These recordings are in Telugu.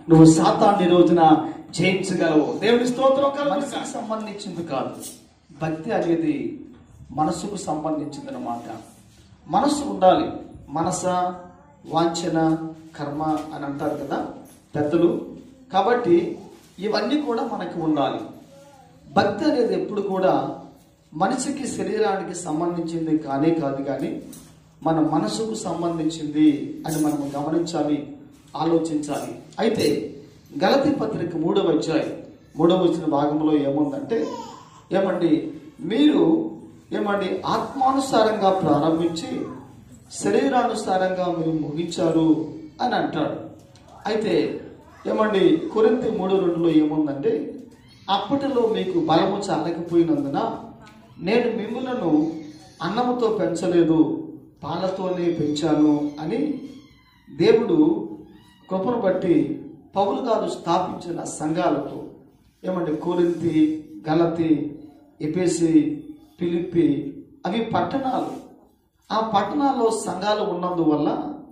నువ్వు సాతాన్ని రోజున జయించగలవు దేవుని స్తోత్రం మనసుకు సంబంధించింది కాదు భక్తి అనేది మనసుకు సంబంధించింది అనమాట మనసు ఉండాలి మనస వాంఛన కర్మ అని అంటారు కదా పెద్దలు కాబట్టి ఇవన్నీ కూడా మనకు ఉండాలి భక్తి అనేది ఎప్పుడు కూడా మనిషికి శరీరానికి సంబంధించింది కానే కాదు కానీ మన మనసుకు సంబంధించింది అని మనం గమనించాలి ఆలోచించాలి అయితే గలతి పత్రిక మూడవ అధ్యాయం మూడవ వచ్చిన భాగంలో ఏముందంటే ఏమండి మీరు ఏమండి ఆత్మానుసారంగా ప్రారంభించి శరీరానుసారంగా మీరు ముగించారు అని అంటాడు అయితే ఏమండి కొరింతి మూడు రెండులో ఏముందంటే అప్పటిలో మీకు బలము చాలకపోయినందున నేను మిమ్ములను అన్నముతో పెంచలేదు పాలతోనే పెంచాను అని దేవుడు కృపను బట్టి పౌలు గారు స్థాపించిన సంఘాలకు ఏమంటే కోరింతి గలతి ఎపేసి పిలిపి అవి పట్టణాలు ఆ పట్టణాల్లో సంఘాలు ఉన్నందువల్ల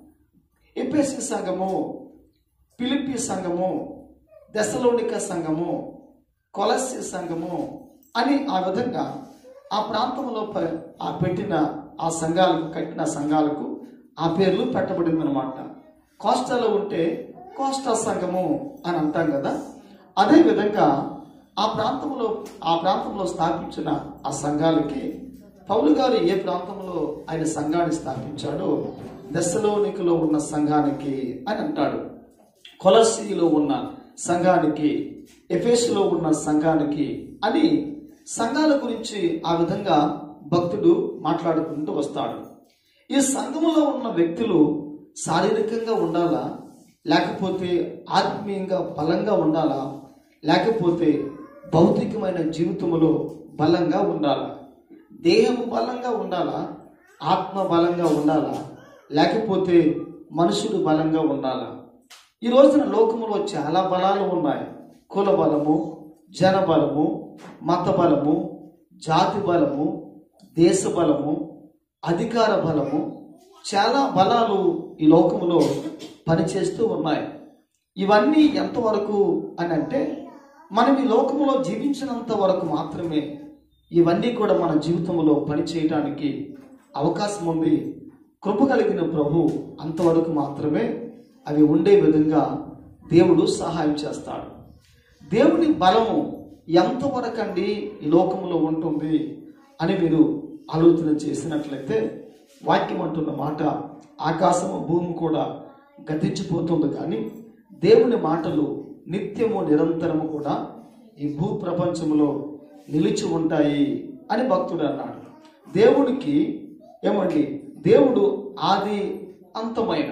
ఎపేసి సంఘము పిలిపి సంఘము దశలోనిక సంఘము కొలస్సి సంఘము అని ఆ విధంగా ఆ ప్రాంతంలో ప- ఆ పెట్టిన ఆ సంఘాలకు కట్టిన సంఘాలకు ఆ పేర్లు పెట్టబడింది అనమాట కోస్టాలో ఉంటే కోస్టా సంఘము అని అంటాం కదా అదే విధంగా ఆ ప్రాంతంలో ఆ ప్రాంతంలో స్థాపించిన ఆ సంఘాలకి పౌలు గారు ఏ ప్రాంతంలో ఆయన సంఘాన్ని స్థాపించాడో దశలోనికలో ఉన్న సంఘానికి అని అంటాడు కొలసీలో ఉన్న సంఘానికి ఎఫేసులో ఉన్న సంఘానికి అని సంఘాల గురించి ఆ విధంగా భక్తుడు మాట్లాడుకుంటూ వస్తాడు ఈ సంఘములో ఉన్న వ్యక్తులు శారీరకంగా ఉండాలా లేకపోతే ఆత్మీయంగా బలంగా ఉండాలా లేకపోతే భౌతికమైన జీవితంలో బలంగా ఉండాలా దేహం బలంగా ఉండాలా ఆత్మ బలంగా ఉండాలా లేకపోతే మనుషుడు బలంగా ఉండాలా ఈ రోజున లోకములో చాలా బలాలు ఉన్నాయి కుల బలము జన బలము మత బలము జాతి బలము దేశ బలము అధికార బలము చాలా బలాలు ఈ లోకములో పనిచేస్తూ ఉన్నాయి ఇవన్నీ ఎంతవరకు అని అంటే మనం ఈ లోకములో జీవించినంత వరకు మాత్రమే ఇవన్నీ కూడా మన జీవితంలో పనిచేయడానికి అవకాశం ఉంది కృప కలిగిన ప్రభు అంతవరకు మాత్రమే అవి ఉండే విధంగా దేవుడు సహాయం చేస్తాడు దేవుని బలము ఎంతవరకు అండి ఈ లోకంలో ఉంటుంది అని మీరు ఆలోచన చేసినట్లయితే వాక్యం అంటున్న మాట ఆకాశము భూమి కూడా గతించిపోతుంది కానీ దేవుని మాటలు నిత్యము నిరంతరము కూడా ఈ భూ ప్రపంచంలో నిలిచి ఉంటాయి అని భక్తుడు అన్నాడు దేవునికి ఏమండి దేవుడు ఆది అంతమైన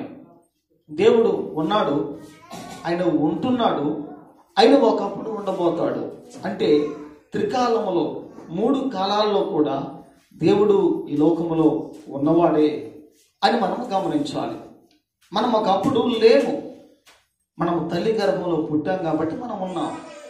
దేవుడు ఉన్నాడు ఆయన ఉంటున్నాడు ఆయన ఒకప్పుడు ఉండబోతాడు అంటే త్రికాలములో మూడు కాలాల్లో కూడా దేవుడు ఈ లోకములో ఉన్నవాడే అని మనం గమనించాలి మనం ఒకప్పుడు లేము మనం తల్లి గర్భంలో పుట్టాం కాబట్టి మనం ఉన్నాం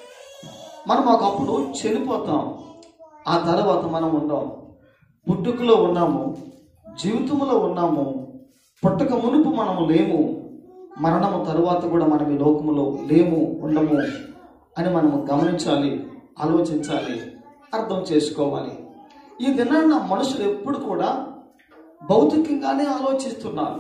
మనం ఒకప్పుడు చనిపోతాం ఆ తర్వాత మనం ఉండాం పుట్టుకలో ఉన్నాము జీవితంలో ఉన్నాము పుట్టక మునుపు మనము లేము మరణము తరువాత కూడా మనం ఈ లోకములో లేము ఉండము అని మనము గమనించాలి ఆలోచించాలి అర్థం చేసుకోవాలి ఈ దినాన్న మనుషులు ఎప్పుడు కూడా భౌతికంగానే ఆలోచిస్తున్నారు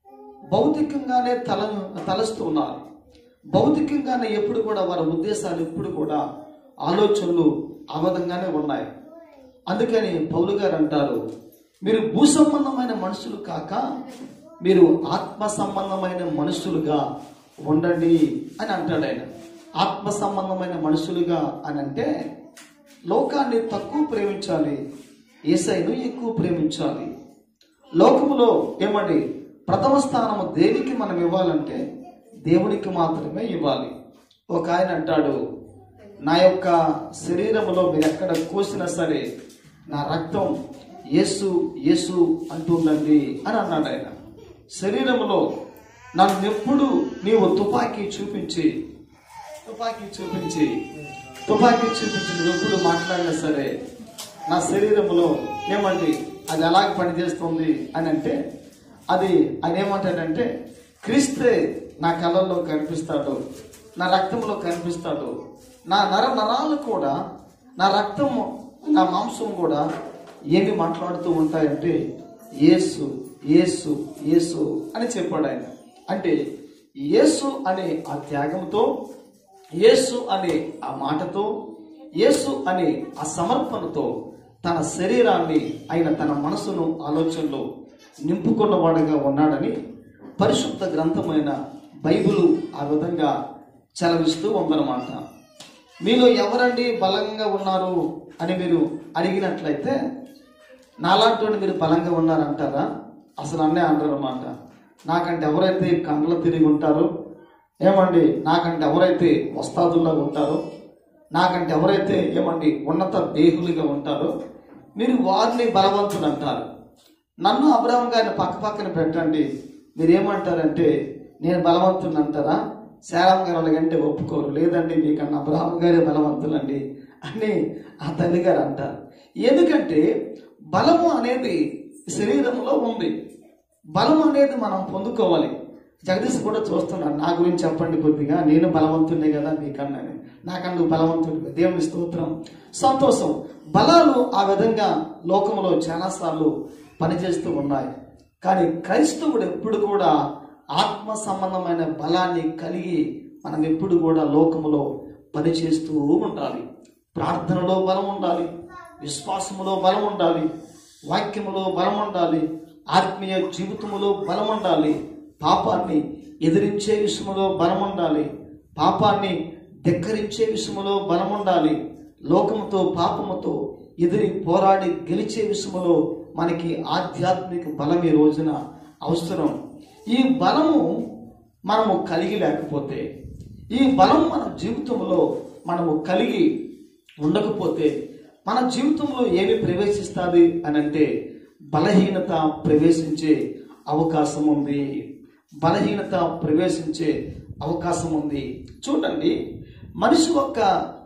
భౌతికంగానే తల తలస్తున్నారు భౌతికంగానే ఎప్పుడు కూడా వారి ఉద్దేశాలు ఎప్పుడు కూడా ఆలోచనలు ఆ విధంగానే ఉన్నాయి అందుకని పౌలు గారు అంటారు మీరు భూ సంబంధమైన మనుషులు కాక మీరు ఆత్మ సంబంధమైన మనుషులుగా ఉండండి అని అంటాడు ఆయన ఆత్మ సంబంధమైన మనుషులుగా అని అంటే లోకాన్ని తక్కువ ప్రేమించాలి ఏసైను ఎక్కువ ప్రేమించాలి లోకములో ఏమండి ప్రథమ స్థానము దేనికి మనం ఇవ్వాలంటే దేవునికి మాత్రమే ఇవ్వాలి ఒక ఆయన అంటాడు నా యొక్క శరీరములో మీరు ఎక్కడ కోసినా సరే నా రక్తం యేసు యేసు అంటుందండి అని అన్నాడు ఆయన శరీరములో నన్ను ఎప్పుడు నీవు తుపాకీ చూపించి తుపాకీ చూపించి తుపాకీ చూపించి నువ్వు ఎప్పుడు మాట్లాడినా సరే నా శరీరంలో ఏమండి అది ఎలాగ పనిచేస్తుంది అని అంటే అది ఆయన ఏమంటాడంటే క్రీస్తే నా కళ్ళల్లో కనిపిస్తాడు నా రక్తంలో కనిపిస్తాడు నా నర నరాలు కూడా నా రక్తము నా మాంసం కూడా ఏమి మాట్లాడుతూ ఉంటాయంటే యేసు యేసు యేసు అని చెప్పాడు ఆయన అంటే యేసు అనే ఆ త్యాగంతో యేసు అనే ఆ మాటతో యేసు అనే ఆ సమర్పణతో తన శరీరాన్ని ఆయన తన మనసును ఆలోచనలో నింపుకున్నవాడుగా ఉన్నాడని పరిశుద్ధ గ్రంథమైన బైబిలు ఆ విధంగా చలవిస్తూ ఉందన్నమాట మీలో ఎవరండి బలంగా ఉన్నారు అని మీరు అడిగినట్లయితే నాలాంటి వాడు మీరు బలంగా ఉన్నారంటారా అసలు అన్నే అంటారు అనమాట నాకంటే ఎవరైతే కండ్ల తిరిగి ఉంటారో ఏమండి నాకంటే ఎవరైతే వస్తాదుల్లా ఉంటారో నాకంటే ఎవరైతే ఏమండి ఉన్నత దేహులుగా ఉంటారో మీరు వారిని బలవంతుడు అంటారు నన్ను అబ్రహం గారిని పక్క పక్కన పెట్టండి మీరు ఏమంటారంటే నేను బలవంతుని అంటారా శారం గారు అలాగంటే ఒప్పుకోరు లేదండి మీకన్నా అబ్రహం గారే బలవంతులండి అని ఆ తల్లి గారు అంటారు ఎందుకంటే బలము అనేది శరీరంలో ఉంది బలం అనేది మనం పొందుకోవాలి జగదీష్ కూడా చూస్తున్నాడు నా గురించి చెప్పండి కొద్దిగా నేను బలవంతుడినే కదా మీకన్నా నాకన్నా బలవంతుడు దేవుని స్తోత్రం సంతోషం బలాలు ఆ విధంగా లోకంలో చాలాసార్లు పనిచేస్తూ ఉన్నాయి కానీ క్రైస్తవుడు ఎప్పుడు కూడా ఆత్మ సంబంధమైన బలాన్ని కలిగి మనం ఎప్పుడు కూడా లోకములో పనిచేస్తూ ఉండాలి ప్రార్థనలో బలం ఉండాలి విశ్వాసములో బలం ఉండాలి వాక్యములో బలం ఉండాలి ఆత్మీయ జీవితములో బలం ఉండాలి పాపాన్ని ఎదిరించే విషయములో బలం ఉండాలి పాపాన్ని ధిక్కరించే విషయములో బలం ఉండాలి లోకముతో పాపముతో ఎదిరి పోరాడి గెలిచే విషయములో మనకి ఆధ్యాత్మిక బలం ఈ రోజున అవసరం ఈ బలము మనము కలిగి లేకపోతే ఈ బలం మన జీవితంలో మనము కలిగి ఉండకపోతే మన జీవితంలో ఏమి ప్రవేశిస్తుంది అని అంటే బలహీనత ప్రవేశించే అవకాశం ఉంది బలహీనత ప్రవేశించే అవకాశం ఉంది చూడండి మనిషి యొక్క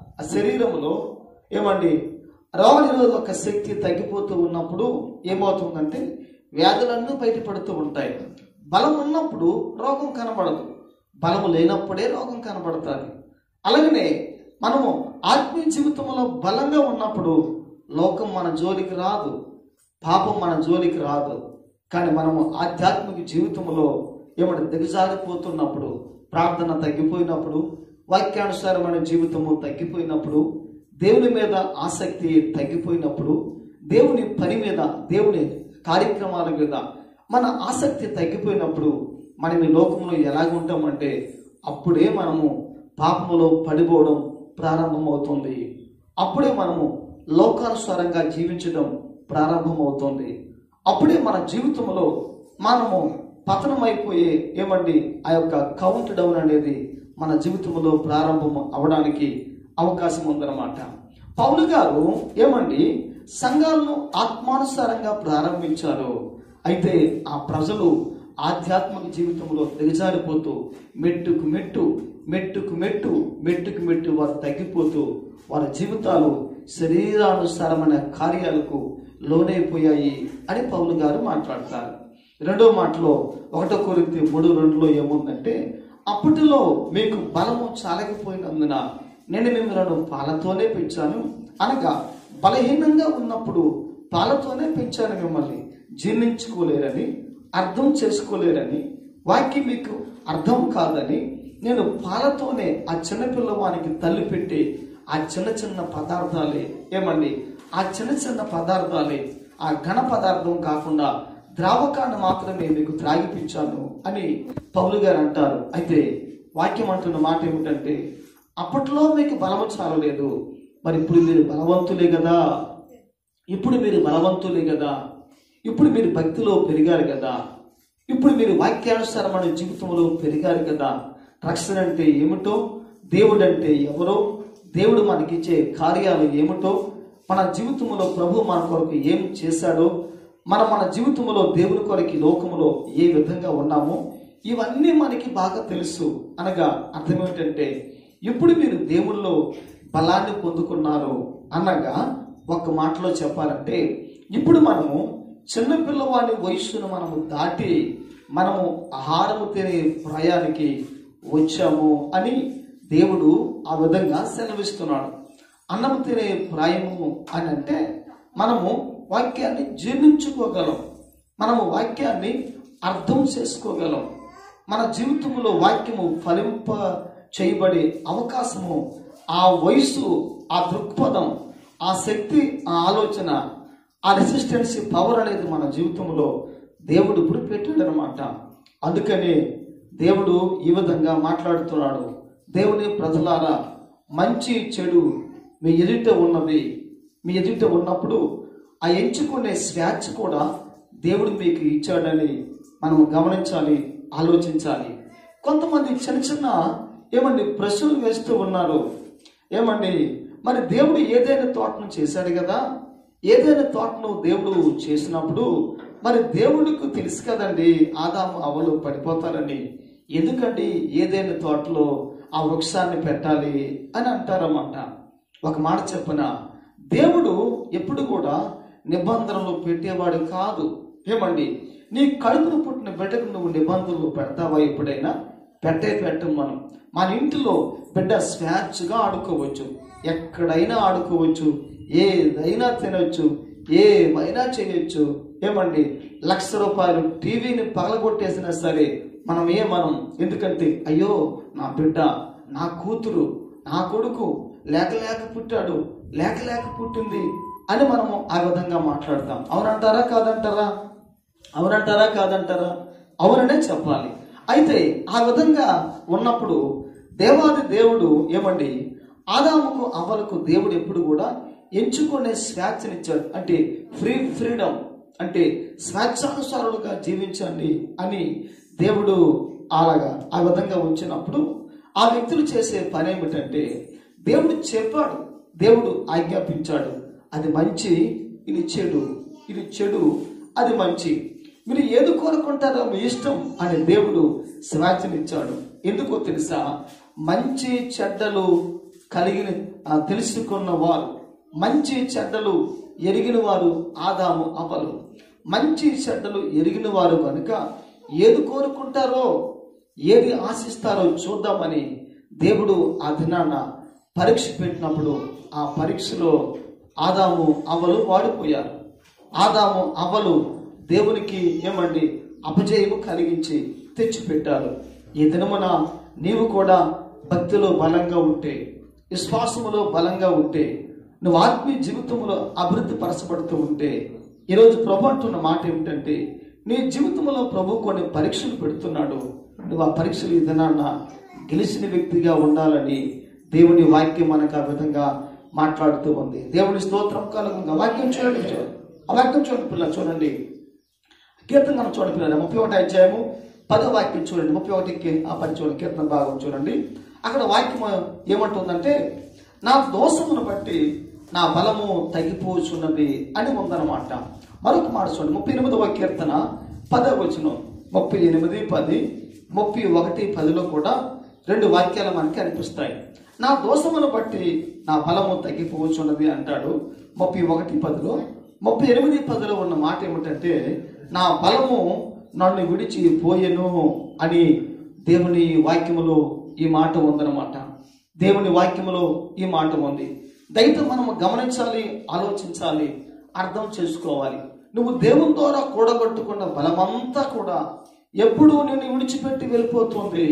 శరీరంలో ఏమండి రోగనిరోధక శక్తి తగ్గిపోతూ ఉన్నప్పుడు ఏమవుతుందంటే వ్యాధులన్నీ బయటపడుతూ ఉంటాయి బలం ఉన్నప్పుడు రోగం కనబడదు బలము లేనప్పుడే రోగం కనబడుతుంది అలాగనే మనము ఆత్మీయ జీవితంలో బలంగా ఉన్నప్పుడు లోకం మన జోలికి రాదు పాపం మన జోలికి రాదు కానీ మనము ఆధ్యాత్మిక జీవితంలో ఏమంటే దిగజారిపోతున్నప్పుడు ప్రార్థన తగ్గిపోయినప్పుడు వాక్యానుసారమైన జీవితము తగ్గిపోయినప్పుడు దేవుని మీద ఆసక్తి తగ్గిపోయినప్పుడు దేవుని పని మీద దేవుని కార్యక్రమాల మీద మన ఆసక్తి తగ్గిపోయినప్పుడు మనం ఈ లోకంలో ఎలాగుంటామంటే అప్పుడే మనము పాపములో పడిపోవడం ప్రారంభమవుతుంది అప్పుడే మనము లోకానుసారంగా జీవించడం ప్రారంభమవుతుంది అప్పుడే మన జీవితంలో మనము పతనమైపోయే ఏమండి ఆ యొక్క కౌంట్ డౌన్ అనేది మన జీవితంలో ప్రారంభం అవడానికి అవకాశం ఉందన్నమాట పౌలు గారు ఏమండి సంఘాలను ఆత్మానుసారంగా ప్రారంభించారు అయితే ఆ ప్రజలు ఆధ్యాత్మిక జీవితంలో దిగజారిపోతూ మెట్టుకు మెట్టు మెట్టుకు మెట్టు మెట్టుకు మెట్టు వారు తగ్గిపోతూ వారి జీవితాలు శరీరానుసారమైన కార్యాలకు లోనైపోయాయి అని పౌలు గారు మాట్లాడతారు రెండో మాటలో ఒకటో కొరింతి మూడు రెండులో ఏముందంటే అప్పటిలో మీకు బలము చాలకపోయినందున నేను మిమ్మల్ని పాలతోనే పెంచాను అనగా బలహీనంగా ఉన్నప్పుడు పాలతోనే పెంచాను మిమ్మల్ని జీర్ణించుకోలేరని అర్థం చేసుకోలేరని వాక్యం మీకు అర్థం కాదని నేను పాలతోనే ఆ చిన్న పిల్లవానికి తల్లి పెట్టి ఆ చిన్న చిన్న పదార్థాలే ఏమండి ఆ చిన్న చిన్న పదార్థాలే ఆ ఘన పదార్థం కాకుండా ద్రావకాన్ని మాత్రమే మీకు త్రాగిపించాను అని పౌలు గారు అంటారు అయితే వాక్యం అంటున్న మాట ఏమిటంటే అప్పట్లో మీకు బలము చాలలేదు మరి ఇప్పుడు మీరు బలవంతులే కదా ఇప్పుడు మీరు బలవంతులే కదా ఇప్పుడు మీరు భక్తిలో పెరిగారు కదా ఇప్పుడు మీరు వాక్యానుసారమైన జీవితంలో పెరిగారు కదా రక్షణ అంటే ఏమిటో దేవుడు అంటే ఎవరో దేవుడు మనకిచ్చే కార్యాలు ఏమిటో మన జీవితంలో ప్రభు మన కొరకు ఏం చేశాడో మనం మన జీవితంలో దేవుని కొరకు ఈ లోకములో ఏ విధంగా ఉన్నామో ఇవన్నీ మనకి బాగా తెలుసు అనగా అర్థం ఏమిటంటే ఇప్పుడు మీరు దేవుల్లో బలాన్ని పొందుకున్నారు అనగా ఒక మాటలో చెప్పాలంటే ఇప్పుడు మనము చిన్న పిల్లవాడి వయస్సును మనము దాటి మనము ఆహారము తినే ప్రాయానికి వచ్చాము అని దేవుడు ఆ విధంగా సెలవిస్తున్నాడు అన్నం తినే ప్రాయము అని అంటే మనము వాక్యాన్ని జీర్ణించుకోగలం మనము వాక్యాన్ని అర్థం చేసుకోగలం మన జీవితంలో వాక్యము ఫలింప చేయబడే అవకాశము ఆ వయసు ఆ దృక్పథం ఆ శక్తి ఆ ఆలోచన ఆ రెసిస్టెన్సీ పవర్ అనేది మన జీవితంలో దేవుడు ఇప్పుడు పెట్టాడు అనమాట అందుకని దేవుడు ఈ విధంగా మాట్లాడుతున్నాడు దేవుని ప్రజలారా మంచి చెడు మీ ఎదుట ఉన్నది మీ ఎదుట ఉన్నప్పుడు ఆ ఎంచుకునే స్వేచ్ఛ కూడా దేవుడు మీకు ఇచ్చాడని మనం గమనించాలి ఆలోచించాలి కొంతమంది చిన్న చిన్న ఏమండి ప్రశ్నలు వేస్తూ ఉన్నారు ఏమండి మరి దేవుడు ఏదైనా తోటను చేశాడు కదా ఏదైనా తోటను దేవుడు చేసినప్పుడు మరి దేవుడికి తెలుసు కదండి ఆదాము అవలు పడిపోతారని ఎందుకండి ఏదైనా తోటలో ఆ వృక్షాన్ని పెట్టాలి అని అంటారన్నమాట ఒక మాట చెప్పన దేవుడు ఎప్పుడు కూడా నిబంధనలు పెట్టేవాడు కాదు ఏమండి నీ కడుపును పుట్టిన బిడ్డకు నువ్వు నిబంధనలు పెడతావా ఎప్పుడైనా పెట్టే పెట్టం మనం మన ఇంటిలో బిడ్డ స్వేచ్ఛగా ఆడుకోవచ్చు ఎక్కడైనా ఆడుకోవచ్చు ఏదైనా తినొచ్చు ఏమైనా చేయొచ్చు ఏమండి లక్ష రూపాయలు టీవీని పగలగొట్టేసినా సరే మనం ఏమనం ఎందుకంటే అయ్యో నా బిడ్డ నా కూతురు నా కొడుకు లేక లేక పుట్టాడు లేక లేక పుట్టింది అని మనము ఆ విధంగా మాట్లాడతాం అవునంటారా కాదంటారా అవునంటారా కాదంటారా అవుననే చెప్పాలి అయితే ఆ విధంగా ఉన్నప్పుడు దేవాది దేవుడు ఏమండి ఆదాముకు అవ్వలకు దేవుడు ఎప్పుడు కూడా ఎంచుకునే స్వేచ్ఛనిచ్చాడు అంటే ఫ్రీ ఫ్రీడమ్ అంటే స్వేచ్ఛానుసారులుగా జీవించండి అని దేవుడు అలాగా ఆ విధంగా ఉంచినప్పుడు ఆ వ్యక్తులు చేసే పని ఏమిటంటే దేవుడు చెప్పాడు దేవుడు ఆజ్ఞాపించాడు అది మంచి ఇది చెడు ఇది చెడు అది మంచి మీరు ఏది కోరుకుంటారో మీ ఇష్టం అని దేవుడు స్వేచ్ఛనిచ్చాడు ఎందుకో తెలుసా మంచి చెడ్డలు కలిగిన ఆ, తెలుసుకున్న వారు మంచి చెడ్డలు ఎరిగిన వారు ఆదాము అవలు మంచి చెడ్డలు ఎరిగిన వారు కనుక ఏది కోరుకుంటారో ఏది ఆశిస్తారో చూద్దామని దేవుడు ఆ దినాన పరీక్ష పెట్టినప్పుడు ఆ పరీక్షలో ఆదాము అవ్వలు వాడిపోయారు ఆదాము అవ్వలు దేవునికి ఏమండి అపజయము కలిగించి తెచ్చిపెట్టారు ఈ దినమున నీవు కూడా భక్తిలో బలంగా ఉంటే విశ్వాసములో బలంగా ఉంటే నువ్వు ఆత్మీయ జీవితంలో అభివృద్ధి పరచబడుతూ ఉంటే ఈరోజు ప్రభు అంటున్న మాట ఏమిటంటే నీ జీవితంలో ప్రభు కొన్ని పరీక్షలు పెడుతున్నాడు నువ్వు ఆ పరీక్షలు ఈ దినాన్న గెలిచిన వ్యక్తిగా ఉండాలని దేవుని వాక్యం మనకు ఆ విధంగా మాట్లాడుతూ ఉంది దేవుని స్తోత్రం కలుగుగా వాక్యం చూడండి చూడండి. ఆ వాక్యం చూడండి పిల్ల చూడండి కీర్తన మనం చూడండి పిల్లలు ముప్పై ఒకటి అధ్యాయము పదో వాక్యం చూడండి ముప్పై ఒకటికి ఆ పది చూడండి కీర్తన భాగం చూడండి అక్కడ వాక్యం ఏమంటుందంటే నా దోషమును బట్టి నా బలము తగ్గిపోచున్నది అని ఉందన్నమాట మరొక మాట చూడండి ముప్పై ఎనిమిదవ కీర్తన పదవ వచనం ముప్పై ఎనిమిది పది ముప్పై ఒకటి పదిలో కూడా రెండు వాక్యాలు మనకి అనిపిస్తాయి నా దోషమును బట్టి నా బలము తగ్గిపోవచ్చున్నది అంటాడు ముప్పై ఒకటి పదిలో ముప్పై ఎనిమిది పదిలో ఉన్న మాట ఏమిటంటే నా బలము నన్ను విడిచి పోయెను అని దేవుని వాక్యములో ఈ మాట ఉందన్నమాట దేవుని వాక్యములో ఈ మాట ఉంది దయతో మనం గమనించాలి ఆలోచించాలి అర్థం చేసుకోవాలి నువ్వు దేవుని ద్వారా కూడగొట్టుకున్న బలమంతా కూడా ఎప్పుడు నిన్ను విడిచిపెట్టి వెళ్ళిపోతుంది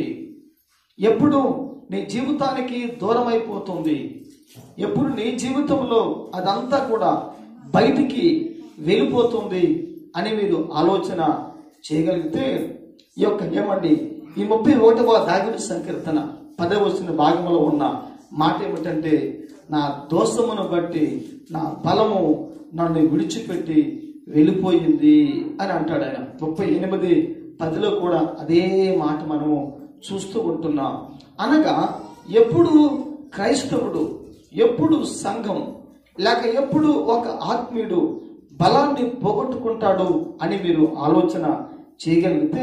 ఎప్పుడు నీ జీవితానికి దూరం అయిపోతుంది ఎప్పుడు నీ జీవితంలో అదంతా కూడా బయటికి వెళ్ళిపోతుంది అని మీరు ఆలోచన చేయగలిగితే ఈ యొక్క ఏమండి ఈ ముప్పై ఒకటవ దాగుడి సంకీర్తన పదవ వచ్చిన భాగంలో ఉన్న మాట ఏమిటంటే నా దోషమును బట్టి నా బలము నన్ను విడిచిపెట్టి వెళ్ళిపోయింది అని అంటాడు ఆయన ముప్పై ఎనిమిది పదిలో కూడా అదే మాట మనము చూస్తూ ఉంటున్నాం అనగా ఎప్పుడు క్రైస్తవుడు ఎప్పుడు సంఘం లేక ఎప్పుడు ఒక ఆత్మీయుడు బలాన్ని పోగొట్టుకుంటాడు అని మీరు ఆలోచన చేయగలిగితే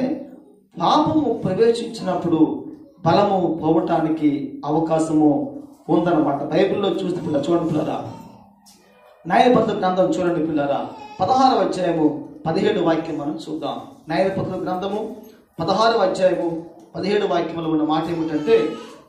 పాపము ప్రవేశించినప్పుడు బలము పోవటానికి అవకాశము ఉందన్నమాట బైబిల్లో చూస్తే పిల్ల చూడండి పిల్లరా న్యాయపత్ర గ్రంథం చూడండి పిల్లరా పదహారవ అధ్యాయము పదిహేడు వాక్యం మనం చూద్దాం న్యాయపత్ర గ్రంథము పదహారవ అధ్యాయము పదిహేడు వాక్యములో ఉన్న మాట ఏమిటంటే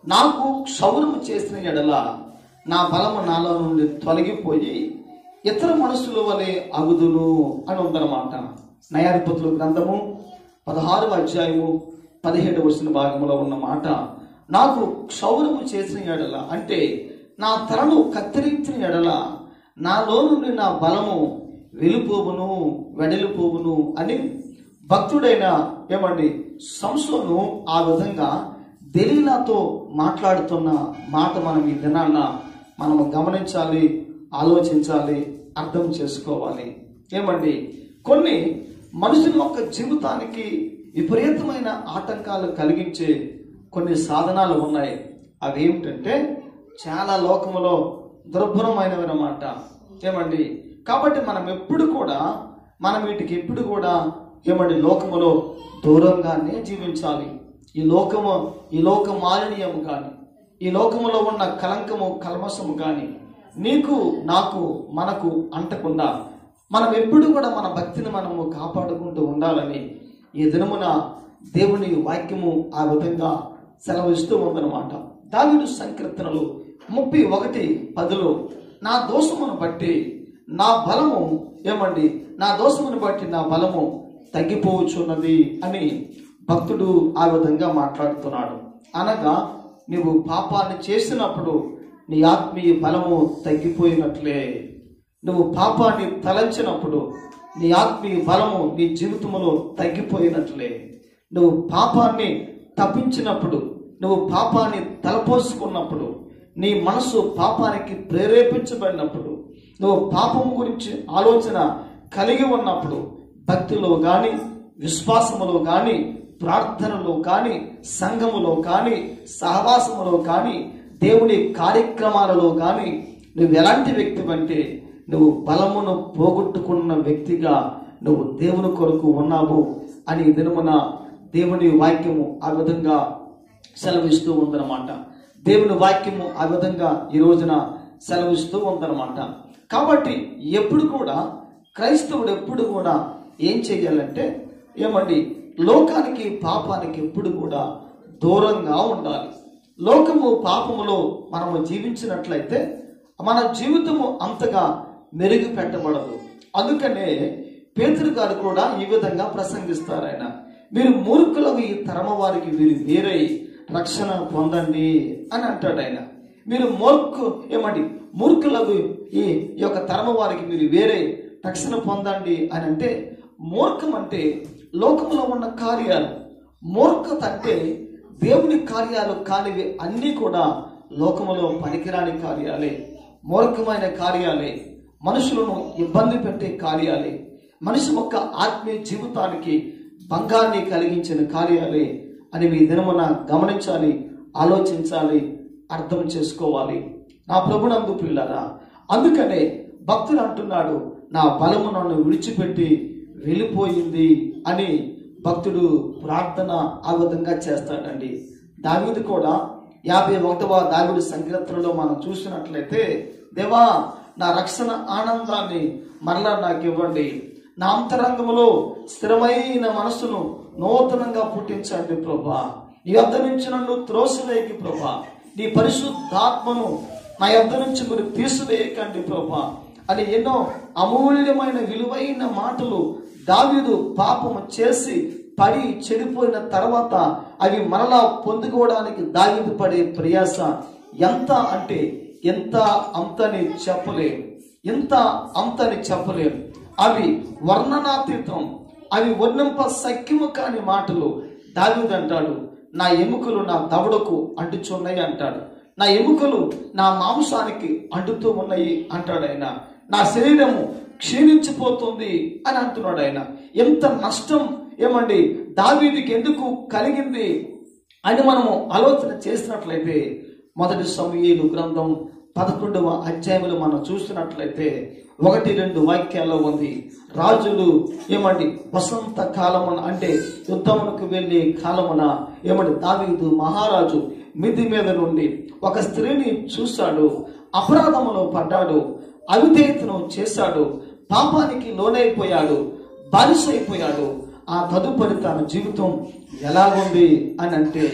నాకు క్షౌరము చేసిన ఎడల నా బలము నాలో నుండి తొలగిపోయి ఇతర మనుషుల వలె అగుదును అని ఉందన్నమాట నయాధిపతుల గ్రంథము పదహారవ అధ్యాయము పదిహేడు వచ్చిన భాగంలో ఉన్న మాట నాకు క్షౌరము చేసిన ఎడల అంటే నా తలను కత్తిరించిన ఎడల నాలో నుండి నా బలము వెళ్ళిపోవును వెడలిపోవును అని భక్తుడైన ఏమండి సంసోను ఆ విధంగా దెలీలాతో మాట్లాడుతున్న మాట మనం ఈ దినాన్న మనము గమనించాలి ఆలోచించాలి అర్థం చేసుకోవాలి ఏమండి కొన్ని మనుషుల యొక్క జీవితానికి విపరీతమైన ఆటంకాలు కలిగించే కొన్ని సాధనాలు ఉన్నాయి అవి ఏమిటంటే చాలా లోకములో దుర్భరమైనవి అన్నమాట ఏమండి కాబట్టి మనం ఎప్పుడు కూడా మనం వీటికి ఎప్పుడు కూడా ఏమండి లోకములో దూరంగానే జీవించాలి ఈ లోకము ఈ లోక మాలిన్యము కానీ ఈ లోకములో ఉన్న కలంకము కల్మసము కానీ నీకు నాకు మనకు అంటకుండా మనం ఎప్పుడు కూడా మన భక్తిని మనము కాపాడుకుంటూ ఉండాలని ఈ దినమున దేవుని వాక్యము ఆ విధంగా సెలవిస్తూ ఉందన్నమాట దావిడు సంకీర్తనలు ముప్పై ఒకటి పదిలో నా దోషమును బట్టి నా బలము ఏమండి నా దోషమును బట్టి నా బలము తగ్గిపోవచ్చున్నది అని భక్తుడు ఆ విధంగా మాట్లాడుతున్నాడు అనగా నువ్వు పాపాన్ని చేసినప్పుడు నీ ఆత్మీయ బలము తగ్గిపోయినట్లే నువ్వు పాపాన్ని తలంచినప్పుడు నీ ఆత్మీయ బలము నీ జీవితంలో తగ్గిపోయినట్లే నువ్వు పాపాన్ని తప్పించినప్పుడు నువ్వు పాపాన్ని తలపోసుకున్నప్పుడు నీ మనసు పాపానికి ప్రేరేపించబడినప్పుడు నువ్వు పాపం గురించి ఆలోచన కలిగి ఉన్నప్పుడు భక్తిలో కానీ విశ్వాసములో కానీ ప్రార్థనలో కానీ సంఘములో కానీ సహవాసములో కానీ దేవుని కార్యక్రమాలలో కానీ నువ్వు ఎలాంటి వ్యక్తి అంటే నువ్వు బలమును పోగొట్టుకున్న వ్యక్తిగా నువ్వు దేవుని కొరకు ఉన్నావు అని ఈ దినమున దేవుని వాక్యము ఆ విధంగా సెలవిస్తూ ఉందన్నమాట దేవుని వాక్యము ఆ విధంగా ఈ రోజున సెలవిస్తూ ఉందన్నమాట కాబట్టి ఎప్పుడు కూడా క్రైస్తవుడు ఎప్పుడు కూడా ఏం చేయాలంటే ఏమండి లోకానికి పాపానికి ఎప్పుడు కూడా దూరంగా ఉండాలి లోకము పాపములో మనము జీవించినట్లయితే మన జీవితము అంతగా మెరుగు పెట్టబడదు అందుకనే పేతురు గారు కూడా ఈ విధంగా ప్రసంగిస్తారు ఆయన మీరు మూర్ఖులకు ఈ తరమ వారికి వీరు వేరై రక్షణ పొందండి అని అంటాడు ఆయన మీరు మూర్ఖు ఏమండి మూర్ఖులకు ఈ ఈ యొక్క తరమ వారికి మీరు వేరే రక్షణ పొందండి అని అంటే మూర్ఖం అంటే లోకంలో ఉన్న కార్యాలు మూర్ఖత అంటే దేవుని కార్యాలు కానివి అన్నీ కూడా లోకములో పనికిరాని కార్యాలే మూర్ఖమైన కార్యాలే మనుషులను ఇబ్బంది పెట్టే కార్యాలే మనిషి యొక్క ఆత్మీయ జీవితానికి భంగాన్ని కలిగించిన కార్యాలే అని మీ దినమున గమనించాలి ఆలోచించాలి అర్థం చేసుకోవాలి నా ప్రభునందు పిల్లారా అందుకనే భక్తుడు అంటున్నాడు నా బలము నన్ను విడిచిపెట్టి వెళ్ళిపోయింది అని భక్తుడు ప్రార్థన ఆ విధంగా చేస్తాడండి దావీదు కూడా యాభై ఒకటవ దావీదు సంకీర్తనలో మనం చూసినట్లయితే దేవా నా రక్షణ ఆనందాన్ని మరలా నాకు ఇవ్వండి నా అంతరంగములో స్థిరమైన మనసును నూతనంగా పుట్టించండి ప్రభా నీ వద్ద నుంచి నన్ను త్రోసివేయకి ప్రభా నీ పరిశుద్ధాత్మను నా యొద్ద నుంచి మీరు తీసివేయకండి ప్రభా అని ఎన్నో అమూల్యమైన విలువైన మాటలు దావీదు పాపము చేసి పడి చెడిపోయిన తర్వాత అవి మరలా పొందుకోవడానికి దావీదు పడే ప్రయాస ఎంత అంటే ఎంత అంతని చెప్పలేం ఎంత అంతని చెప్పలేం అవి వర్ణనాతీతం అవి వర్ణంప సఖ్యము కాని మాటలు దావీదు అంటాడు నా ఎముకలు నా దవడకు అంటుచున్నాయి అంటాడు నా ఎముకలు నా మాంసానికి అంటుతూ ఉన్నాయి అంటాడు ఆయన నా శరీరము క్షీణించిపోతుంది అని అంటున్నాడు ఆయన ఎంత నష్టం ఏమండి దావీదికి ఎందుకు కలిగింది అని మనము ఆలోచన చేసినట్లయితే మొదటి సమయలు గ్రంథం పదకొండవ అధ్యాయములు మనం చూసినట్లయితే ఒకటి రెండు వాక్యాల్లో ఉంది రాజులు ఏమండి వసంత కాలమున అంటే యుద్ధమునకు వెళ్ళే కాలమున ఏమండి దావీదు మహారాజు మిది మీద నుండి ఒక స్త్రీని చూశాడు అపరాధములో పడ్డాడు అవిధేయతను చేశాడు పాపానికి లోనైపోయాడు బానిస అయిపోయాడు ఆ తదుపరి తన జీవితం ఎలాగుంది అని అంటే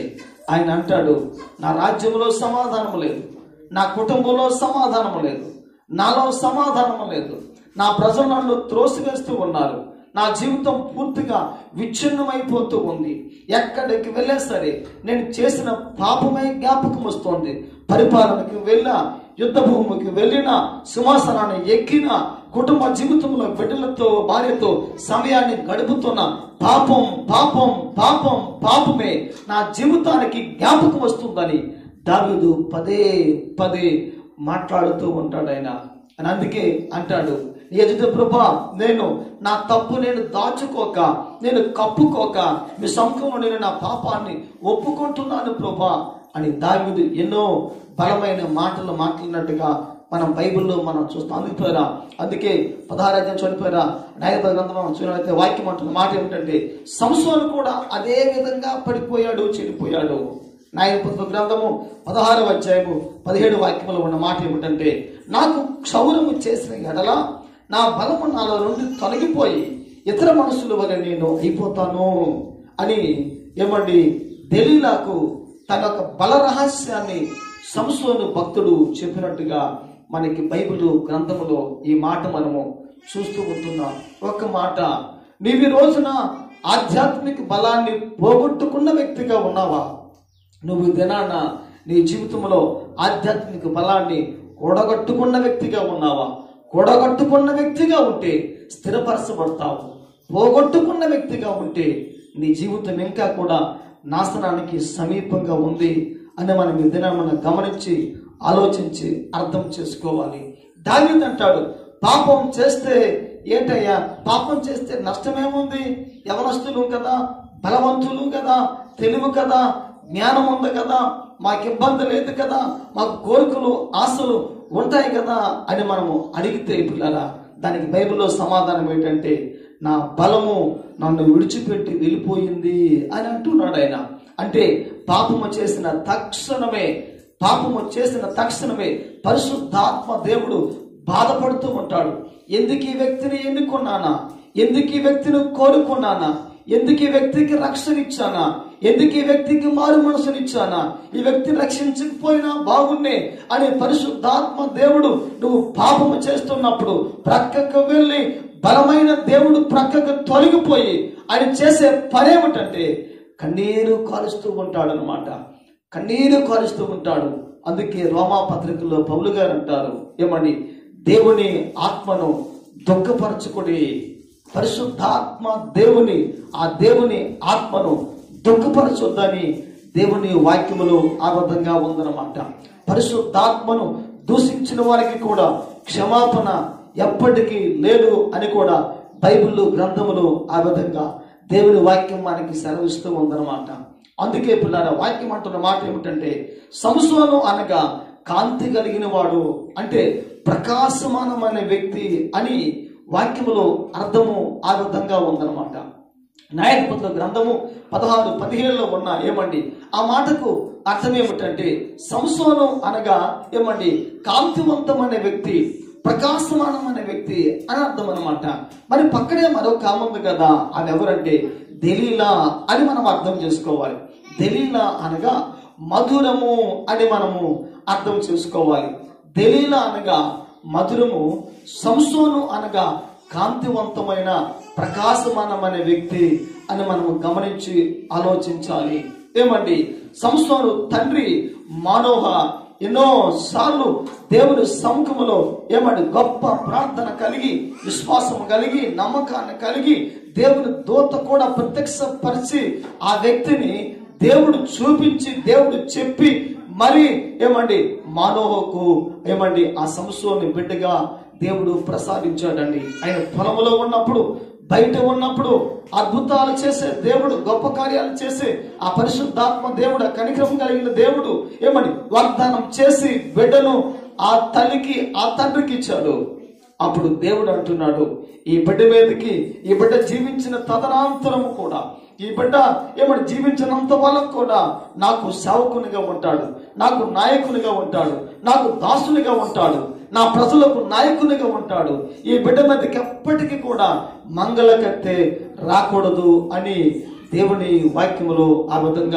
ఆయన అంటాడు నా రాజ్యంలో సమాధానం లేదు నా కుటుంబంలో సమాధానం లేదు నాలో సమాధానం లేదు నా ప్రజలు నన్ను త్రోసివేస్తూ ఉన్నారు నా జీవితం పూర్తిగా విచ్ఛిన్నమైపోతూ ఉంది ఎక్కడికి వెళ్ళే సరే నేను చేసిన పాపమే జ్ఞాపకం వస్తోంది పరిపాలనకి వెళ్ళిన యుద్ధ భూమికి వెళ్ళిన సింహాసనాన్ని ఎక్కిన కుటుంబ జీవితంలో బిడ్డలతో భార్యతో సమయాన్ని గడుపుతున్న పాపం పాపం పాపం పాపమే నా జీవితానికి జ్ఞాపకం వస్తుందని దావీదు పదే పదే మాట్లాడుతూ ఉంటాడు ఆయన అని అందుకే అంటాడు ఎదుటి ప్రభా నేను నా తప్పు నేను దాచుకోక నేను కప్పుకోక మీ సముఖంలో నేను నా పాపాన్ని ఒప్పుకుంటున్నాను ప్రభా అని దావీదు ఎన్నో బలమైన మాటలు మాట్లాడినట్టుగా మనం బైబిల్లో మనం చూస్తాం అందుకుపోయారా అందుకే పదహారాజ్యం చనిపోయారా న్యాయపద గ్రంథం మనం చూడాలైతే వాక్యం అంటున్న మాట ఏమిటంటే సంసోను కూడా అదే విధంగా పడిపోయాడు చెడిపోయాడు న్యాయపత్ర గ్రంథము పదహారవ అధ్యాయము పదిహేడు వాక్యములో ఉన్న మాట ఏమిటంటే నాకు క్షౌరము చేసిన ఎడల నా బలము నాలో నుండి తొలగిపోయి ఇతర మనుషుల వల్ల నేను అయిపోతాను అని ఏమండి దెలీలాకు తన యొక్క బల రహస్యాన్ని సంసోను భక్తుడు చెప్పినట్టుగా మనకి బైబిల్ గ్రంథములో ఈ మాట మనము చూస్తూ ఉంటున్నాం ఒక మాట నీవి రోజున ఆధ్యాత్మిక బలాన్ని పోగొట్టుకున్న వ్యక్తిగా ఉన్నావా నువ్వు ఈ దినాన నీ జీవితంలో ఆధ్యాత్మిక బలాన్ని కూడగట్టుకున్న వ్యక్తిగా ఉన్నావా కూడగట్టుకున్న వ్యక్తిగా ఉంటే స్థిరపరచబడతావు పోగొట్టుకున్న వ్యక్తిగా ఉంటే నీ జీవితం ఇంకా కూడా నాశనానికి సమీపంగా ఉంది అని మనం ఈ దినాన్ని మనం గమనించి ఆలోచించి అర్థం చేసుకోవాలి దావీద్ అంటాడు పాపం చేస్తే ఏంటయ్యా పాపం చేస్తే నష్టమేముంది యవనస్తులు కదా బలవంతులు కదా తెలివి కదా జ్ఞానం ఉంది కదా మాకు ఇబ్బంది లేదు కదా మాకు కోరికలు ఆశలు ఉంటాయి కదా అని మనము అడిగితే పిల్లరా దానికి బైబిల్లో సమాధానం ఏంటంటే నా బలము నన్ను విడిచిపెట్టి వెళ్ళిపోయింది అని అంటున్నాడు ఆయన అంటే పాపము చేసిన తక్షణమే పాపము చేసిన తక్షణమే పరిశుద్ధాత్మ దేవుడు బాధపడుతూ ఉంటాడు ఎందుకు ఈ వ్యక్తిని ఎన్నుకున్నానా ఎందుకు ఈ వ్యక్తిని కోరుకున్నానా ఎందుకు ఈ వ్యక్తికి రక్షణ ఇచ్చానా ఎందుకు ఈ వ్యక్తికి మారు మనసునిచ్చానా ఈ వ్యక్తి రక్షించకపోయినా బాగున్నే అని పరిశుద్ధాత్మ దేవుడు నువ్వు పాపము చేస్తున్నప్పుడు ప్రక్కకు వెళ్ళి బలమైన దేవుడు ప్రక్కకు తొలగిపోయి ఆయన చేసే పనేమిటంటే కన్నీరు కాలుస్తూ ఉంటాడు అనమాట కన్నీరు కాలుస్తూ ఉంటాడు అందుకే రోమా పత్రికలో పౌలు గారు అంటారు ఏమని దేవుని ఆత్మను దుఃఖపరచుకుడి పరిశుద్ధాత్మ దేవుని ఆ దేవుని ఆత్మను దుఃఖపరచొద్దని దేవుని వాక్యములు ఆ విధంగా ఉందన్నమాట పరిశుద్ధాత్మను దూషించిన వారికి కూడా క్షమాపణ ఎప్పటికీ లేదు అని కూడా బైబిల్ గ్రంథములు ఆ విధంగా దేవుని వాక్యం మనకి సెలవిస్తూ ఉందన్నమాట అందుకే పిల్లల వాక్యం అంటున్న మాట ఏమిటంటే సంసోను అనగా కాంతి కలిగిన వాడు అంటే ప్రకాశమానమైన వ్యక్తి అని వాక్యములో అర్థము ఆ విధంగా ఉందన్నమాట నాయకపత్ర గ్రంథము పదహారు పదిహేడులో ఉన్న ఏమండి ఆ మాటకు అర్థం ఏమిటంటే సంసోను అనగా ఏమండి కాంతివంతమైన వ్యక్తి ప్రకాశమానమైన వ్యక్తి అని అర్థం అనమాట మరి పక్కనే మరో కాముంది కదా అది ఎవరంటే దెలీలా అని మనం అర్థం చేసుకోవాలి దెలీలా అనగా మధురము అని మనము అర్థం చేసుకోవాలి దెలీలా అనగా మధురము సంసోను అనగా కాంతివంతమైన ప్రకాశమానమైన వ్యక్తి అని మనము గమనించి ఆలోచించాలి ఏమండి సంసోను తండ్రి మానోహ ఎన్నో సార్లు దేవుని సముఖములో ఏమండి గొప్ప ప్రార్థన కలిగి విశ్వాసం కలిగి నమ్మకాన్ని కలిగి దేవుని దూత కూడా ప్రత్యక్షపరిచి ఆ వ్యక్తిని దేవుడు చూపించి దేవుడు చెప్పి మరి ఏమండి మానోహకు ఏమండి ఆ సంసోని బిడ్డగా దేవుడు ప్రసాదించాడండి ఆయన పొలంలో ఉన్నప్పుడు బయట ఉన్నప్పుడు అద్భుతాలు చేసే దేవుడు గొప్ప కార్యాలు చేసే ఆ పరిశుద్ధాత్మ దేవుడు ఆ కనికరం కలిగిన దేవుడు ఏమని వాగ్దానం చేసి బిడ్డను ఆ తల్లికి ఆ తండ్రికి ఇచ్చాడు అప్పుడు దేవుడు అంటున్నాడు ఈ బిడ్డ మీదకి ఈ బిడ్డ జీవించిన తదనంతరము కూడా ఈ బిడ్డ ఏమని జీవించినంత వాళ్ళకు కూడా నాకు సేవకునిగా ఉంటాడు నాకు నాయకునిగా ఉంటాడు నాకు దాసునిగా ఉంటాడు నా ప్రజలకు నాయకునిగా ఉంటాడు ఈ బిడ్డ మీదకి ఎప్పటికీ కూడా మంగళకత్తె రాకూడదు అని దేవుని వాక్యములో ఆ విధంగా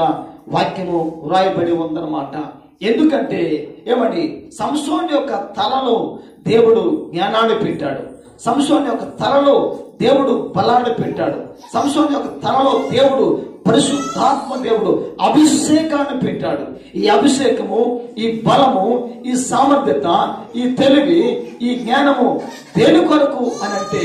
వాక్యము వ్రాయబడి ఉందన్నమాట ఎందుకంటే ఏమని సంసోన్ యొక్క తలలో దేవుడు జ్ఞానాన్ని పెట్టాడు సంసోన్ యొక్క తలలో దేవుడు బలాన్ని పెట్టాడు సంసోన్ యొక్క తలలో దేవుడు పరిశుద్ధాత్మ దేవుడు అభిషేకాన్ని పెట్టాడు ఈ అభిషేకము ఈ బలము ఈ సామర్థ్యత ఈ తెలివి ఈ జ్ఞానము దేని కొరకు అనంటే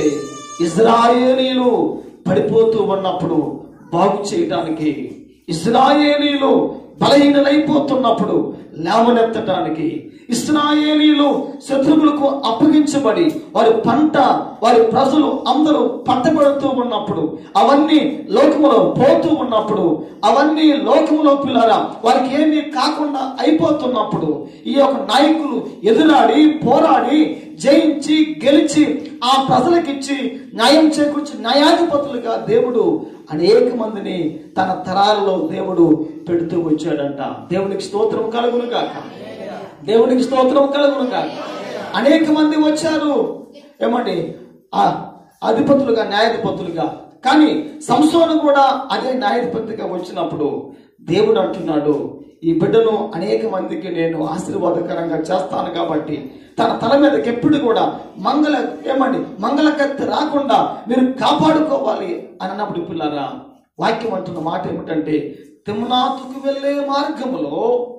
ఇజ్రాయేలీలు పడిపోతూ ఉన్నప్పుడు బాగు చేయడానికి ఇస్రాయేలీలు బలహీనలైపోతున్నప్పుడు లేవనెత్తడానికి ఇస్రాయేలీలు శత్రువులకు అప్పగించబడి వారి పంట వారి ప్రజలు అందరూ పట్టబడుతూ ఉన్నప్పుడు అవన్నీ లోకములో పోతూ ఉన్నప్పుడు అవన్నీ లోకములో పిల్లరా వారికి ఏమీ కాకుండా అయిపోతున్నప్పుడు ఈ యొక్క నాయకులు ఎదురాడి పోరాడి జయించి గెలిచి ఆ ప్రజలకిచ్చి న్యాయం చేకూర్చి న్యాయాధిపతులుగా దేవుడు అనేక మందిని తన తరాలలో దేవుడు పెడుతూ వచ్చాడంట దేవునికి స్తోత్రం కలుగును గాక దేవునికి స్తోత్రం కలుగును గాక అనేక మంది వచ్చారు ఏమండి ఆ అధిపతులుగా న్యాయాధిపతులుగా కానీ సంసోను కూడా అదే న్యాయాధిపతిగా వచ్చినప్పుడు దేవుడు అంటున్నాడు ఈ బిడ్డను అనేక మందికి నేను ఆశీర్వాదకరంగా చేస్తాను కాబట్టి తన తల మీదకి ఎప్పుడు కూడా మంగళ ఏమండి మంగళ కత్తి రాకుండా మీరు కాపాడుకోవాలి అని అన్నప్పుడు పిల్లరా వాక్యం అంటున్న మాట ఏమిటంటే తిమ్నాతుకు వెళ్ళే మార్గములో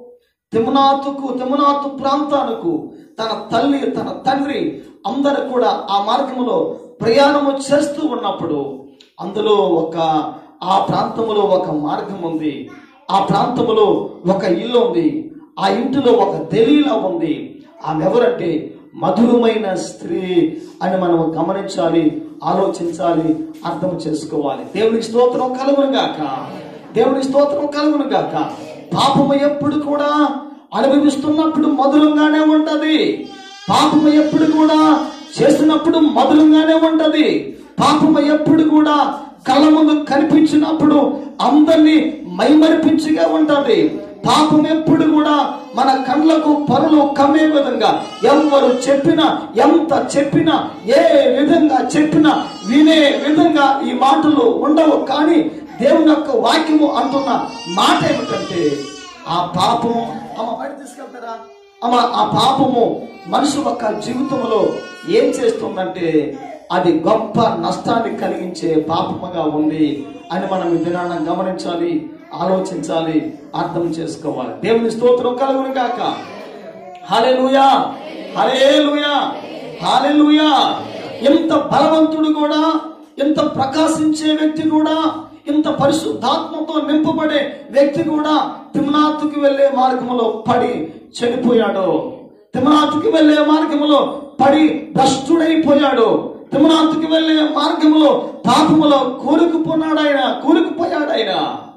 తిమ్నాతుకు తిమ్నాతు ప్రాంతానికి తన తల్లి తన తండ్రి అందరూ కూడా ఆ మార్గములో ప్రయాణము చేస్తూ ఉన్నప్పుడు అందులో ఒక ఆ ప్రాంతములో ఒక మార్గం ఉంది ఆ ప్రాంతములో ఒక ఇల్లు ఉంది ఆ ఇంటిలో ఒక దలీలా ఉంది ఆమె ఎవరంటే మధురమైన స్త్రీ అని మనం గమనించాలి ఆలోచించాలి అర్థం చేసుకోవాలి దేవునికి స్తోత్రం కలుగును గాక దేవునికి స్తోత్రం కలుగును గాక పాపము ఎప్పుడు కూడా అనుభవిస్తున్నప్పుడు మధురంగానే ఉంటది పాపము ఎప్పుడు కూడా చేస్తున్నప్పుడు మధురంగానే ఉంటది పాపము ఎప్పుడు కూడా కళ్ళ ముందు కనిపించినప్పుడు అందరినీ మైమరిపించిగా ఉంటది పాపం ఎప్పుడు కూడా మన కళ్ళకు పనులు కమ్మే విధంగా ఎవరు చెప్పినా ఎంత చెప్పినా ఏ విధంగా చెప్పినా వినే విధంగా ఈ మాటలు ఉండవు కానీ దేవుని యొక్క వాక్యము అంటున్న మాట ఏమిటంటే ఆ పాపము అమ్మ బయట తీసుకెళ్తారా అమ్మ ఆ పాపము మనిషి యొక్క జీవితంలో ఏం చేస్తుందంటే అది గొప్ప నష్టాన్ని కలిగించే పాపముగా ఉంది అని మనం ఈ దినాన్ని గమనించాలి ఆలోచించాలి అర్థం చేసుకోవాలి దేవుని స్తోత్రం కలుగును గాక హల్లెలూయా హల్లెలూయా హల్లెలూయా ఎంత బలవంతుడు కూడా ఎంత ప్రకాశించే వ్యక్తి కూడా ఇంత పరిశుద్ధాత్మతో నింపబడే వ్యక్తి కూడా తిమ్నాతుకి వెళ్ళే మార్గంలో పడి చనిపోయాడు తిమ్నాతుకి వెళ్ళే మార్గంలో పడి భ్రష్టుడైపోయాడు తిమ్నాతుకి వెళ్ళే మార్గంలో పాపములో కూరుకుపోన్నాడు ఆయన కూరుకుపోయాడు ఆయన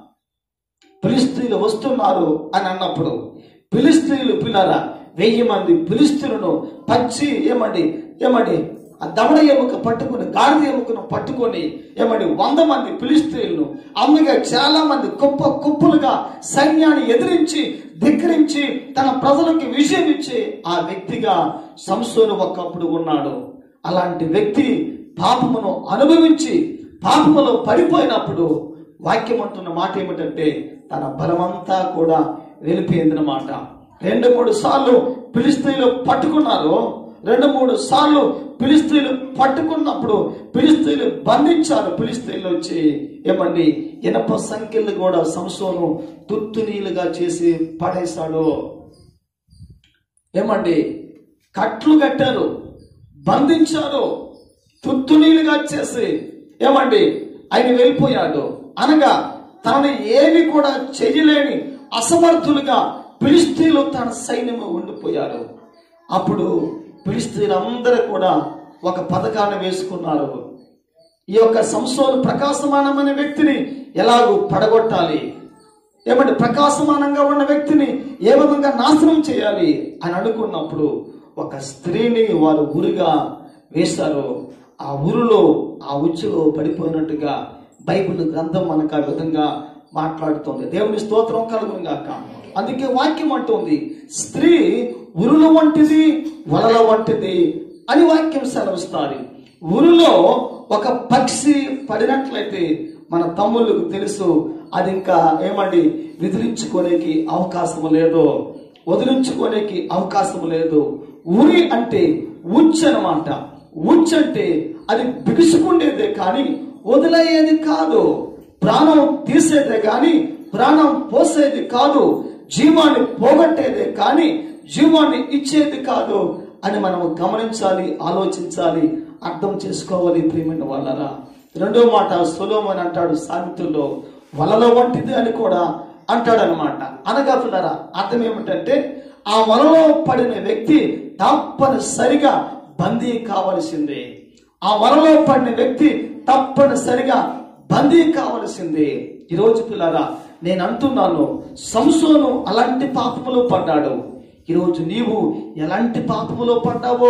ఫిలిస్తీన్లు వస్తున్నారు అని అన్నప్పుడు ఫిలిస్తీన్లు పిల్లరా వెయ్యి మంది ఫిలిస్తీన్లను పచ్చి ఏమండి ఏమండి ఆ దవడ ఎముక పట్టుకుని గాడిద ఎముకను పట్టుకొని ఏమండి వంద మంది ఫిలిస్తీన్లను అమ్మగా చాలా మంది కుప్ప కుప్పలుగా సైన్యాన్ని ఎదిరించి ధిక్కరించి తన ప్రజలకు విజయం ఇచ్చే ఆ వ్యక్తిగా సంసోను ఒకప్పుడు ఉన్నాడు అలాంటి వ్యక్తి పాపమును అనుభవించి పాపములో పడిపోయినప్పుడు వాక్యం అంటున్న మాట ఏమిటంటే తన బలమంతా కూడా వెళ్ళిపోయిందన్నమాట రెండు మూడు సార్లు పిలిస్తీలు పట్టుకున్నారు రెండు మూడు సార్లు పిలిస్తీలు పట్టుకున్నప్పుడు పిలిస్తీలు బంధించారు పిలిస్తీలు వచ్చి ఏమండి ఇనప సంఖ్యలు కూడా సంసోను తుత్తునీలుగా చేసి పడేశాడు ఏమండి కట్లు కట్టారు బంధించారు తుత్తునీలుగా చేసి ఏమండి ఆయన వెళ్ళిపోయాడు అనగా తనని ఏమి కూడా చేయలేని అసమర్థులుగా పిలిస్తీలు తన సైన్యము ఉండిపోయారు అప్పుడు పిలిస్తీలందరూ కూడా ఒక పథకాన్ని వేసుకున్నారు ఈ యొక్క సంసోను ప్రకాశమానమైన వ్యక్తిని ఎలాగూ పడగొట్టాలి ఏమంటే ప్రకాశమానంగా ఉన్న వ్యక్తిని ఏ విధంగా నాశనం చేయాలి అని అనుకున్నప్పుడు ఒక స్త్రీని వారు ఉరిగా వేశారు ఆ ఉరులో ఆ ఉచ్చులో పడిపోయినట్టుగా బైబిల్ గ్రంథం మనకు ఆ విధంగా మాట్లాడుతుంది దేవుని స్తోత్రం కలుగును గాక అందుకే వాక్యం అంటుంది స్త్రీ ఉరుల వంటిది వలల వంటిది అని వాక్యం సెలవుస్తారు ఉరులో ఒక పక్షి పడినట్లయితే మన తమ్ముళ్ళకు తెలుసు అది ఇంకా ఏమండి విదిలించుకోనికి అవకాశం లేదు వదిలించుకోనికి అవకాశం లేదు ఉరి అంటే ఉచ్చు అనమాట ఉచ్చు అంటే అది బిగుసుకుండేదే కానీ వదిలయ్యేది కాదు ప్రాణం తీసేదే కానీ ప్రాణం పోసేది కాదు జీవాన్ని పోగొట్టేదే కానీ జీవాన్ని ఇచ్చేది కాదు అని మనం గమనించాలి ఆలోచించాలి అర్థం చేసుకోవాలి ప్రియమైన వాళ్ళరా రెండో మాట సులోమని అంటాడు సామెతల్లో వలలో వంటిది అని కూడా అంటాడనమాట అనగా పిల్లరా అర్థం ఏమిటంటే ఆ వలలో పడిన వ్యక్తి తప్పనిసరిగా బందీ కావలసిందే ఆ వలలో పడిన వ్యక్తి తప్పనిసరిగా బందీ కావలసిందే ఈరోజు పిల్లరా నేను అంటున్నాను సంసోను అలాంటి పాపములో పడ్డాడు ఈరోజు నీవు ఎలాంటి పాపములో పడ్డావో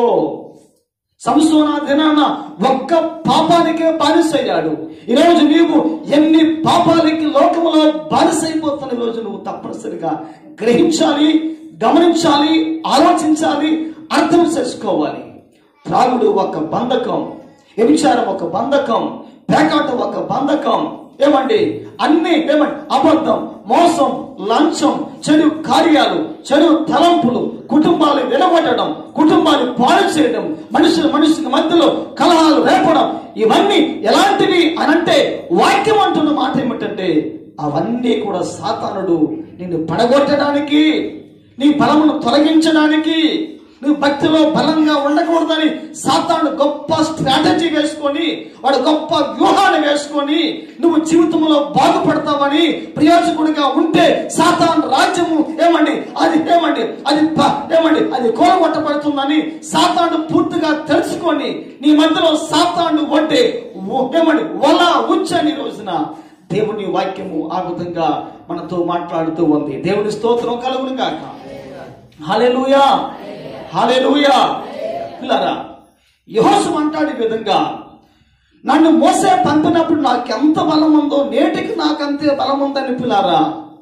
సంసోనా దినాన ఒక్క పాపానికే బానిసయ్యాడు ఈరోజు నీవు ఎన్ని పాపాలకి లోకములో బానిసైపోతున్న రోజు నువ్వు తప్పనిసరిగా గ్రహించాలి గమనించాలి ఆలోచించాలి అర్థం చేసుకోవాలి త్రాగుడు ఒక బంధకం వ్యభిచారం ఒక బంధకం పేకాట ఒక బంధకం ఏమండి అన్ని ఏమండి అబద్ధం మోసం లంచం చెడు కార్యాలు చెడు తలంపులు కుటుంబాలు విడగొట్టడం కుటుంబాన్ని పాడు చేయడం మనుషులు మనుషుల మధ్యలో కలహాలు రేపడం ఇవన్నీ ఎలాంటివి అనంటే వాక్యం అంటున్న మాట ఏమిటంటే అవన్నీ కూడా సాతానుడు నిన్ను పడగొట్టడానికి నీ బలమును తొలగించడానికి నువ్వు భక్తిలో బలంగా ఉండకూడదని సాతాను గొప్ప స్ట్రాటజీ వేసుకొని వాడు గొప్ప వ్యూహాన్ని వేసుకొని నువ్వు జీవితంలో బాగుపడతావని ప్రయోజకుడిగా ఉంటే సాతాను రాజ్యము ఏమండి అది ఏమండి అది ప- ఏమండి అది కోరగొట్టబడుతుందని సాతాను పూర్తిగా తెలుసుకొని నీ మధ్యలో సాతాను ఒడ్డే ఓ- ఏమండి వల ఉచ్చని రోజున దేవుని వాక్యము ఆ విధంగా మనతో మాట్లాడుతూ ఉంది దేవుని స్తోత్రం కలుగును గాక హాలెలూయా హాలెలూయా పిల్లరా యహోసు అంటాడు ఈ విధంగా నన్ను మోసే పంపినప్పుడు నాకు ఎంత బలం ఉందో నేటికి నాకు అంతే బలం ఉందని పిల్లారా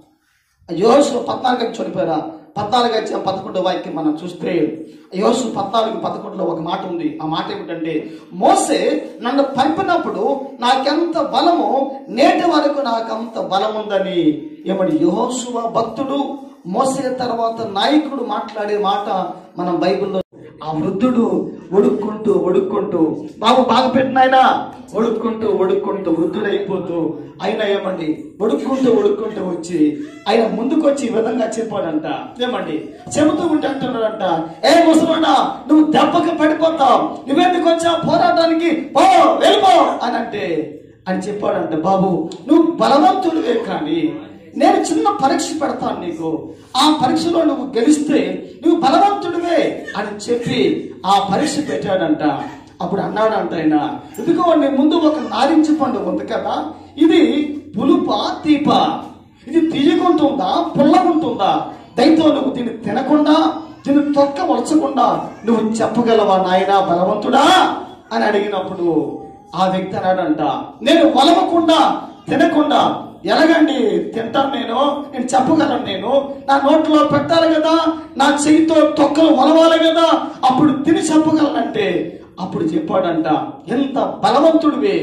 యోసు పద్నాలుగు చనిపోయారా పద్నాలుగు వచ్చి పదకొండో వాక్యం మనం చూస్తే యోసు పద్నాలుగు పదకొండులో ఒక మాట ఉంది ఆ మాట ఏమిటంటే మోసే నన్ను పంపినప్పుడు నాకెంత బలము నేటి వరకు నాకంత బలం ఉందని ఏమని యోసువ భక్తుడు మోసే తర్వాత నాయకుడు మాట్లాడే మాట మనం బైబిల్లో ఆ వృద్ధుడు ఒడుక్కుంటూ ఒడుక్కుంటూ బాబు బాగా పెట్టినాయన ఒడుక్కుంటూ ఒడుక్కుంటూ వృద్ధుడైపోతూ ఆయన ఏమండి ఒడుక్కుంటూ ఒడుక్కుంటూ వచ్చి ఆయన ముందుకు వచ్చి ఈ విధంగా చెప్పాడంట ఏమండి చెబుతూ ఉంటే అంటున్నాడంట ఏ ముసలోడా నువ్వు దెబ్బకి పడిపోతావు నువ్వెందుకు వచ్చావు పోరాటానికి పో వెళ్ళిపో అని అంటే అని చెప్పాడంట బాబు నువ్వు బలవంతుడివే కానీ నేను చిన్న పరీక్ష పెడతాను నీకు ఆ పరీక్షలో నువ్వు గెలిస్తే నువ్వు బలవంతుడివే అని చెప్పి ఆ పరీక్ష పెట్టాడంట అప్పుడు అన్నాడంట ఆయన ఇదిగో నీ ముందు ఒక నారింజ పండు ఉంది కదా ఇది పులుప తీప ఇది తీయగుంటుందా పుల్లగుంటుందా దయతో నువ్వు దీన్ని తినకుండా దీన్ని తొక్క వలచకుండా నువ్వు చెప్పగలవా నాయనా బలవంతుడా అని అడిగినప్పుడు ఆ వ్యక్తి అన్నాడంట నేను వలవకుండా తినకుండా ఎలాగండి తింటాను నేను నేను చెప్పగలను నేను నా నోట్లో పెట్టాలి కదా నా చెయ్యితో తొక్కలు వలవాలి కదా అప్పుడు తిని చెప్పగలనంటే అప్పుడు చెప్పాడంట ఎంత బలవంతుడివే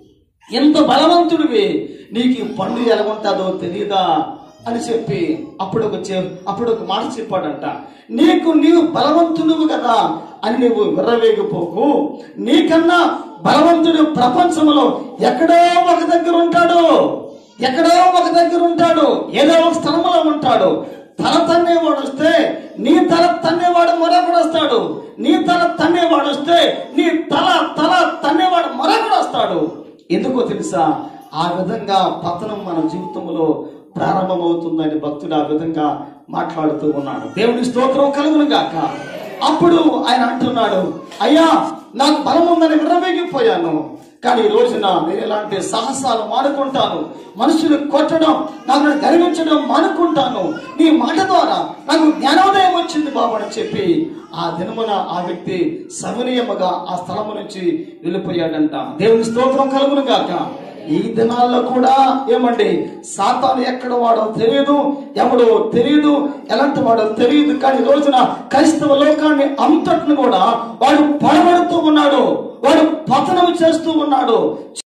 ఎంత బలవంతుడివి నీకు ఈ పండు ఎలాగుంటుందో తెలియదా అని చెప్పి అప్పుడు ఒక చె- అప్పుడు ఒక మాట చెప్పాడంట నీకు నీవు బలవంతుడువు కదా అని నువ్వు విర్రవేగిపోకు నీకన్నా బలవంతుడు ప్రపంచంలో ఎక్కడో ఒక దగ్గర ఉంటాడు ఎక్కడో ఒక దగ్గర ఉంటాడు ఏదో ఒక స్థలంలో ఉంటాడు తల తన్నేవాడు వస్తే నీ తల తన్నేవాడు మరొకడు వస్తాడు నీ తల తన్నేవాడు వస్తే నీ తల తల తన్నేవాడు మరొకడు వస్తాడు ఎందుకో తెలుసా ఆ విధంగా పతనం మన జీవితంలో ప్రారంభమవుతుందని భక్తుడు ఆ విధంగా మాట్లాడుతూ ఉన్నాడు దేవుని స్తోత్రం కలుగును గాక అప్పుడు ఆయన అంటున్నాడు అయ్యా నాకు బలం ఉందని విర్రవేగిపోయాను కానీ ఈ రోజున నేను ఇలాంటి సాహసాలు మానుకుంటాను మనుషులు కొట్టడం నాకు గర్వించడం మానుకుంటాను నీ మాట ద్వారా నాకు జ్ఞానోదయం వచ్చింది బాబు అని చెప్పి ఆ దినమున ఆ వ్యక్తి సమనీయముగా ఆ స్థలము నుంచి వెళ్ళిపోయాడంట దేవుని స్తోత్రం కలుగును గాక ఈ దినాల్లో కూడా ఏమండి సాతాను ఎక్కడ వాడో తెలియదు ఎవడో తెలియదు ఎలాంటి వాడో తెలియదు కానీ ఈ రోజున క్రైస్తవ లోకాన్ని అంతటిని కూడా వాడు పడబడుతూ ఉన్నాడు వాడు పతనం చేస్తూ ఉన్నాడు